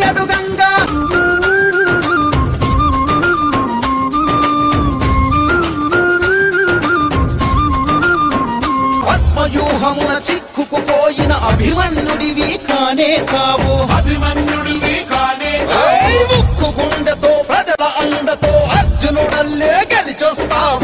అడుగంగా పద్మవ్యూహమున చిక్కుకుపోయిన అభిమన్యుడివి కానే కావు అభిమన్యుడివి కానే ఏయ్ ముక్కు గుండెతో ప్రజల అండతో అర్జునుడల్లే గెలిచొస్తావు